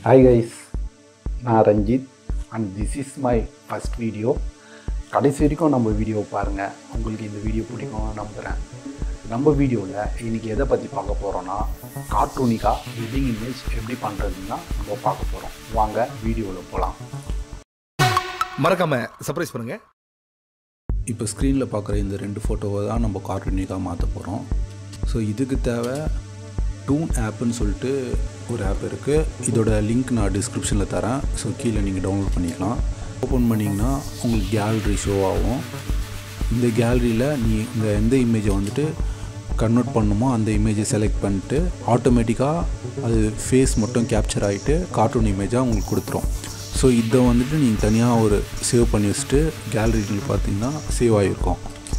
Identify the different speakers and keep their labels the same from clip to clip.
Speaker 1: hi guys நான் Ranjith and this is my first video கடைசி வரைக்கும் நம்ம வீடியோ பாருங்கள் உங்களுக்கு இந்த வீடியோ பிடிக்கும்னு நம்புகிறேன் நம்ம வீடியோவில் இன்றைக்கி எதை பற்றி பார்க்க போகிறோன்னா கார்ட்டூனிக்காக வெட்டிங் இமேஜ் எப்படி பண்ணுறதுன்னு தான் நம்ம பார்க்க போகிறோம் வாங்க வீடியோவில் போகலாம்
Speaker 2: மறக்காம சர்ப்ரைஸ் பண்ணுங்க
Speaker 3: இப்போ ஸ்க்ரீனில் பார்க்குற இந்த ரெண்டு ஃபோட்டோவை தான் நம்ம கார்ட்டூனிக்காக மாற்ற போகிறோம் ஸோ இதுக்கு தேவை டூன் ஆப்புன்னு சொல்லிட்டு ஒரு ஆப் இருக்குது இதோட லிங்க் நான் டிஸ்கிரிப்ஷனில் தரேன் ஸோ கீழே நீங்கள் டவுன்லோட் பண்ணிக்கலாம் ஓப்பன் பண்ணிங்கன்னா உங்களுக்கு கேலரி ஷோ ஆகும் இந்த கேலரியில் நீ இந்த எந்த இமேஜை வந்துட்டு கன்வெர்ட் பண்ணுமோ அந்த இமேஜை செலக்ட் பண்ணிட்டு ஆட்டோமேட்டிக்காக அது ஃபேஸ் மட்டும் கேப்சர் ஆகிட்டு கார்ட்டூன் இமேஜாக உங்களுக்கு கொடுத்துரும் ஸோ இதை வந்துட்டு நீங்கள் தனியாக ஒரு சேவ் பண்ணி வச்சுட்டு கேலரியில் பார்த்தீங்கன்னா சேவ் ஆகிருக்கும்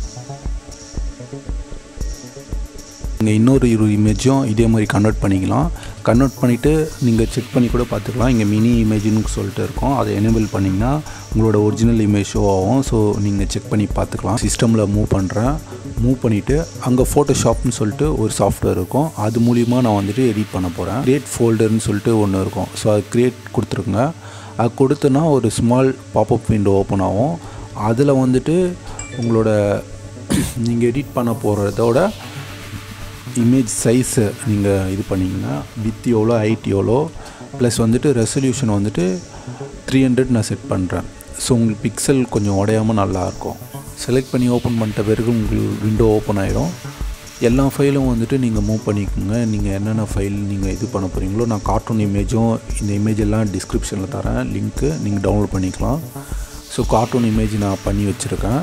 Speaker 3: நீங்கள் இன்னொரு இரு இமேஜும் இதே மாதிரி கன்வெர்ட் பண்ணிக்கலாம் கன்வெர்ட் பண்ணிவிட்டு நீங்கள் செக் பண்ணி கூட பார்த்துக்கலாம் இங்கே மினி இமேஜ்னு சொல்லிட்டு இருக்கும் அதை எனேபிள் பண்ணிங்கன்னா உங்களோட ஒரிஜினல் இமேஜ் ஷோ ஆகும் ஸோ நீங்கள் செக் பண்ணி பார்த்துக்கலாம் சிஸ்டமில் மூவ் பண்ணுறேன் மூவ் பண்ணிவிட்டு அங்கே ஃபோட்டோஷாப்னு சொல்லிட்டு ஒரு சாஃப்ட்வேர் இருக்கும் அது மூலிமா நான் வந்துட்டு எடிட் பண்ண போகிறேன் கிரியேட் ஃபோல்டர்னு சொல்லிட்டு ஒன்று இருக்கும் ஸோ அது கிரியேட் கொடுத்துருங்க அது கொடுத்தோன்னா ஒரு ஸ்மால் பாப்அப் விண்டோ ஓப்பன் ஆகும் அதில் வந்துட்டு உங்களோட நீங்கள் எடிட் பண்ண போகிறதோட இமேஜ் சைஸை நீங்கள் இது பண்ணிங்கன்னா வித் எவ்வளோ ஹைட் எவ்வளோ ப்ளஸ் வந்துட்டு ரெசல்யூஷன் வந்துட்டு த்ரீ ஹண்ட்ரட் நான் செட் பண்ணுறேன் ஸோ உங்களுக்கு பிக்சல் கொஞ்சம் உடையாமல் நல்லாயிருக்கும் செலக்ட் பண்ணி ஓப்பன் பண்ணிட்ட பிறகு உங்களுக்கு விண்டோ ஓப்பன் ஆகிடும் எல்லா ஃபைலும் வந்துட்டு நீங்கள் மூவ் பண்ணிக்கோங்க நீங்கள் என்னென்ன ஃபைல் நீங்கள் இது பண்ண போகிறீங்களோ நான் கார்ட்டூன் இமேஜும் இந்த இமேஜ் எல்லாம் டிஸ்கிரிப்ஷனில் தரேன் லிங்க்கு நீங்கள் டவுன்லோட் பண்ணிக்கலாம் ஸோ கார்ட்டூன் இமேஜ் நான் பண்ணி வச்சுருக்கேன்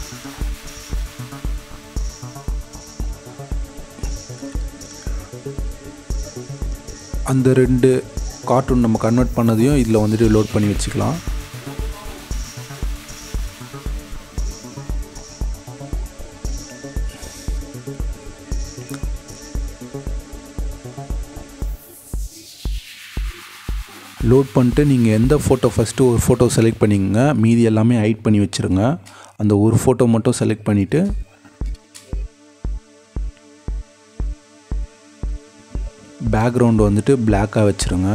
Speaker 3: அந்த ரெண்டு கார்ட்டூன் நம்ம கன்வெர்ட் பண்ணதையும் இதில் வந்துட்டு லோட் பண்ணி வச்சுக்கலாம் லோட் பண்ணிட்டு நீங்கள் எந்த ஃபோட்டோ ஃபஸ்ட்டு ஒரு ஃபோட்டோ செலக்ட் பண்ணிக்கோங்க மீதி எல்லாமே ஹைட் பண்ணி வச்சுருங்க அந்த ஒரு ஃபோட்டோ மட்டும் செலக்ட் பண்ணிவிட்டு பேக்ரவுண்டு வந்துட்டு பிளாக்காக வச்சுருங்க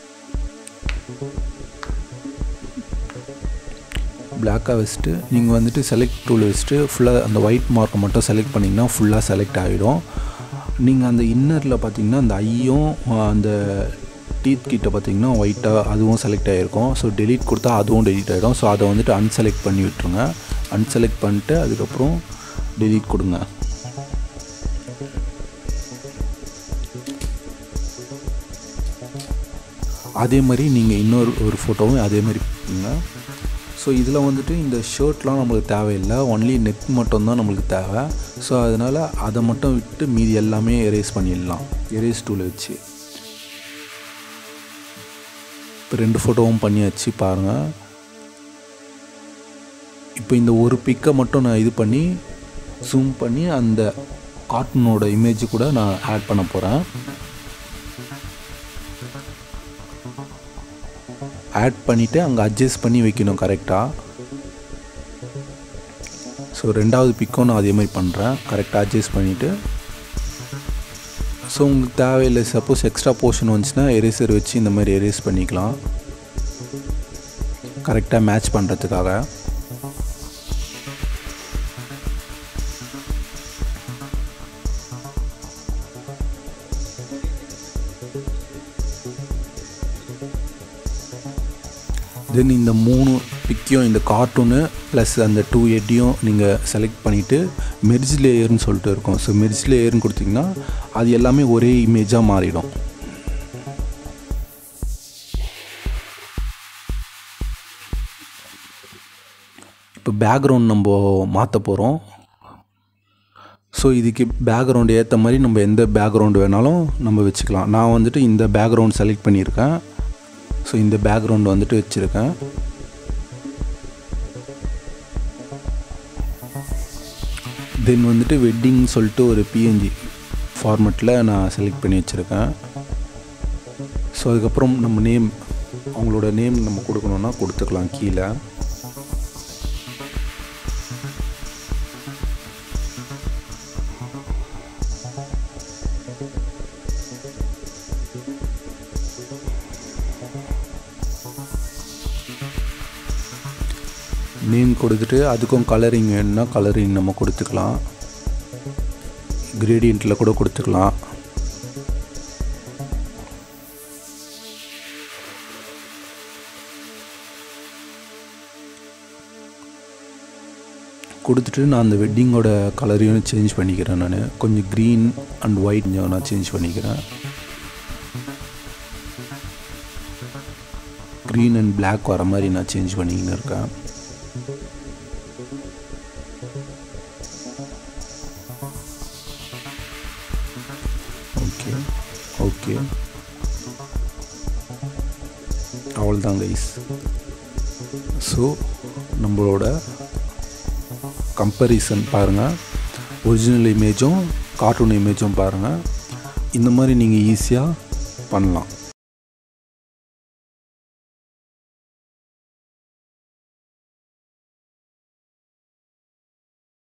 Speaker 3: பிளாக்காக வச்சுட்டு நீங்கள் வந்துட்டு செலக்ட் டூல் வச்சுட்டு ஃபுல்லாக அந்த ஒயிட் மார்க்கை மட்டும் செலக்ட் பண்ணிங்கன்னா ஃபுல்லாக செலக்ட் ஆகிடும் நீங்கள் அந்த இன்னரில் பார்த்தீங்கன்னா அந்த ஐயும் அந்த டீத் கிட்ட பார்த்தீங்கன்னா ஒயிட்டாக அதுவும் செலக்ட் ஆகிருக்கும் ஸோ டெலீட் கொடுத்தா அதுவும் டெலீட் ஆகிடும் ஸோ அதை வந்துட்டு அன்செலக்ட் பண்ணி விட்டுருங்க அன்செலக்ட் பண்ணிட்டு அதுக்கப்புறம் டெலீட் கொடுங்க அதே மாதிரி நீங்கள் இன்னொரு ஒரு ஃபோட்டோவும் அதே மாதிரி பண்ணுங்க ஸோ இதில் வந்துட்டு இந்த ஷர்ட்லாம் நம்மளுக்கு தேவையில்லை ஒன்லி நெக் மட்டும்தான் நம்மளுக்கு தேவை ஸோ அதனால் அதை மட்டும் விட்டு மீதி எல்லாமே எரேஸ் பண்ணிடலாம் எரேஸ் டூலை வச்சு இப்போ ரெண்டு ஃபோட்டோவும் பண்ணியாச்சு பாருங்கள் இப்போ இந்த ஒரு பிக்கை மட்டும் நான் இது பண்ணி ஜூம் பண்ணி அந்த கார்ட்டூனோட இமேஜ் கூட நான் ஆட் பண்ண போகிறேன் ஆட் பண்ணிவிட்டு அங்கே அட்ஜஸ்ட் பண்ணி வைக்கணும் கரெக்டாக ஸோ ரெண்டாவது பிக்கும் நான் அதே மாதிரி பண்ணுறேன் கரெக்டாக அட்ஜஸ்ட் பண்ணிவிட்டு ஸோ உங்களுக்கு தேவையில்லை சப்போஸ் எக்ஸ்ட்ரா போர்ஷன் வந்துச்சுன்னா எரேசர் வச்சு இந்த மாதிரி எரேஸ் பண்ணிக்கலாம் கரெக்டாக மேட்ச் பண்ணுறதுக்காக தென் இந்த மூணு பிக்கையும் இந்த கார்ட்டூனு ப்ளஸ் அந்த டூ எட்டையும் நீங்கள் செலக்ட் பண்ணிவிட்டு மெர்ஜ் லேயர்னு சொல்லிட்டு இருக்கும் ஸோ மெர்ஜ் லேயர்னு கொடுத்தீங்கன்னா அது எல்லாமே ஒரே இமேஜாக மாறிடும் இப்போ பேக்ரவுண்ட் நம்ம மாற்ற போகிறோம் ஸோ இதுக்கு பேக்ரவுண்டு ஏற்ற மாதிரி நம்ம எந்த பேக்ரவுண்டு வேணாலும் நம்ம வச்சுக்கலாம் நான் வந்துட்டு இந்த பேக்ரவுண்ட் செலக்ட் பண்ணியிருக்கேன் ஸோ இந்த பேக்ரவுண்ட் வந்துட்டு வச்சுருக்கேன் தென் வந்துட்டு வெட்டிங் சொல்லிட்டு ஒரு பிஎன்ஜி ஃபார்மெட்டில் நான் செலக்ட் பண்ணி வச்சுருக்கேன் ஸோ அதுக்கப்புறம் நம்ம நேம் அவங்களோட நேம் நம்ம கொடுக்கணுன்னா கொடுத்துக்கலாம் கீழே நேம் கொடுத்துட்டு அதுக்கும் கலரிங் வேணும்னா கலரிங் நம்ம கொடுத்துக்கலாம் கிரேடியண்ட்டில் கூட கொடுத்துக்கலாம் கொடுத்துட்டு நான் அந்த வெட்டிங்கோட கலரையும் சேஞ்ச் பண்ணிக்கிறேன் நான் கொஞ்சம் க்ரீன் அண்ட் ஒயிட் கொஞ்சம் நான் சேஞ்ச் பண்ணிக்கிறேன் க்ரீன் அண்ட் Black வர மாதிரி நான் சேஞ்ச் பண்ணிக்கின்னு இருக்கேன் ஓகே ஓகே அவ்வளோதான் கைஸ் ஸோ நம்மளோட கம்பேரிசன் பாருங்கள் ஒரிஜினல் இமேஜும் கார்ட்டூன் இமேஜும் பாருங்கள் இந்த மாதிரி நீங்கள் ஈஸியாக பண்ணலாம்